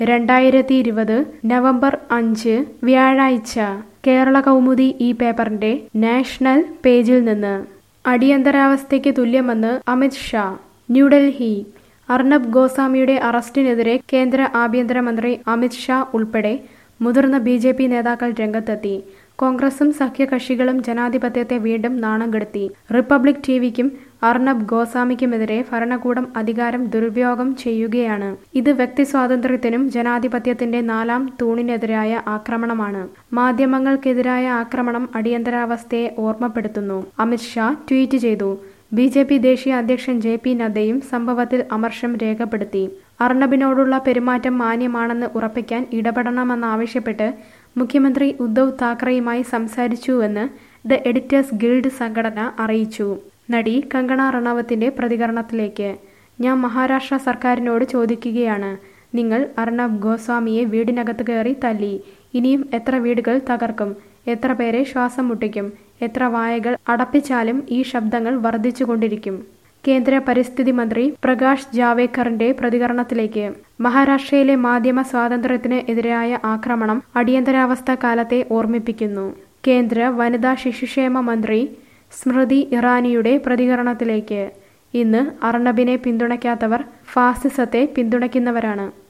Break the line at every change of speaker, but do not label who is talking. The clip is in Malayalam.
രണ്ടായിരത്തി ഇരുപത് നവംബർ അഞ്ച് വ്യാഴാഴ്ച കേരള കൗമുദി ഈ പേപ്പറിന്റെ നാഷണൽ പേജിൽ നിന്ന് അടിയന്തരാവസ്ഥയ്ക്ക് തുല്യമെന്ന് അമിത് ഷാ ന്യൂഡൽഹി അർണബ് ഗോസ്വാമിയുടെ അറസ്റ്റിനെതിരെ കേന്ദ്ര ആഭ്യന്തരമന്ത്രി അമിത് ഷാ ഉൾപ്പെടെ മുതിർന്ന ബി ജെ പി നേതാക്കൾ രംഗത്തെത്തി കോൺഗ്രസും സഖ്യകക്ഷികളും ജനാധിപത്യത്തെ വീണ്ടും നാണം കെടുത്തി റിപ്പബ്ലിക് ടിവിക്കും അർണബ് ഗോസ്വാമിക്കുമെതിരെ ഭരണകൂടം അധികാരം ദുരുപയോഗം ചെയ്യുകയാണ് ഇത് വ്യക്തി സ്വാതന്ത്ര്യത്തിനും ജനാധിപത്യത്തിന്റെ നാലാം തൂണിനെതിരായ ആക്രമണമാണ് മാധ്യമങ്ങൾക്കെതിരായ ആക്രമണം അടിയന്തരാവസ്ഥയെ ഓർമ്മപ്പെടുത്തുന്നു അമിത് ഷാ ട്വീറ്റ് ചെയ്തു ബി ജെ പി ദേശീയ അധ്യക്ഷൻ ജെ പി നദ്ദയും സംഭവത്തിൽ അമർഷം രേഖപ്പെടുത്തി അർണബിനോടുള്ള പെരുമാറ്റം മാന്യമാണെന്ന് ഉറപ്പിക്കാൻ ഇടപെടണമെന്നാവശ്യപ്പെട്ട് മുഖ്യമന്ത്രി ഉദ്ധവ് താക്കറെയുമായി സംസാരിച്ചുവെന്ന് ദ എഡിറ്റേഴ്സ് ഗിൽഡ് സംഘടന അറിയിച്ചു നടി കങ്കണ റണാവത്തിന്റെ പ്രതികരണത്തിലേക്ക് ഞാൻ മഹാരാഷ്ട്ര സർക്കാരിനോട് ചോദിക്കുകയാണ് നിങ്ങൾ അർണബ് ഗോസ്വാമിയെ വീടിനകത്ത് കയറി തല്ലി ഇനിയും എത്ര വീടുകൾ തകർക്കും എത്ര പേരെ ശ്വാസം മുട്ടിക്കും എത്ര വായകൾ അടപ്പിച്ചാലും ഈ ശബ്ദങ്ങൾ വർദ്ധിച്ചുകൊണ്ടിരിക്കും കേന്ദ്ര പരിസ്ഥിതി മന്ത്രി പ്രകാശ് ജാവേക്കറിന്റെ പ്രതികരണത്തിലേക്ക് മഹാരാഷ്ട്രയിലെ മാധ്യമ സ്വാതന്ത്ര്യത്തിന് എതിരായ ആക്രമണം അടിയന്തരാവസ്ഥ കാലത്തെ ഓർമ്മിപ്പിക്കുന്നു കേന്ദ്ര വനിതാ ശിശുക്ഷേമ മന്ത്രി സ്മൃതി ഇറാനിയുടെ പ്രതികരണത്തിലേക്ക് ഇന്ന് അർണബിനെ പിന്തുണയ്ക്കാത്തവർ ഫാസിസത്തെ പിന്തുണയ്ക്കുന്നവരാണ്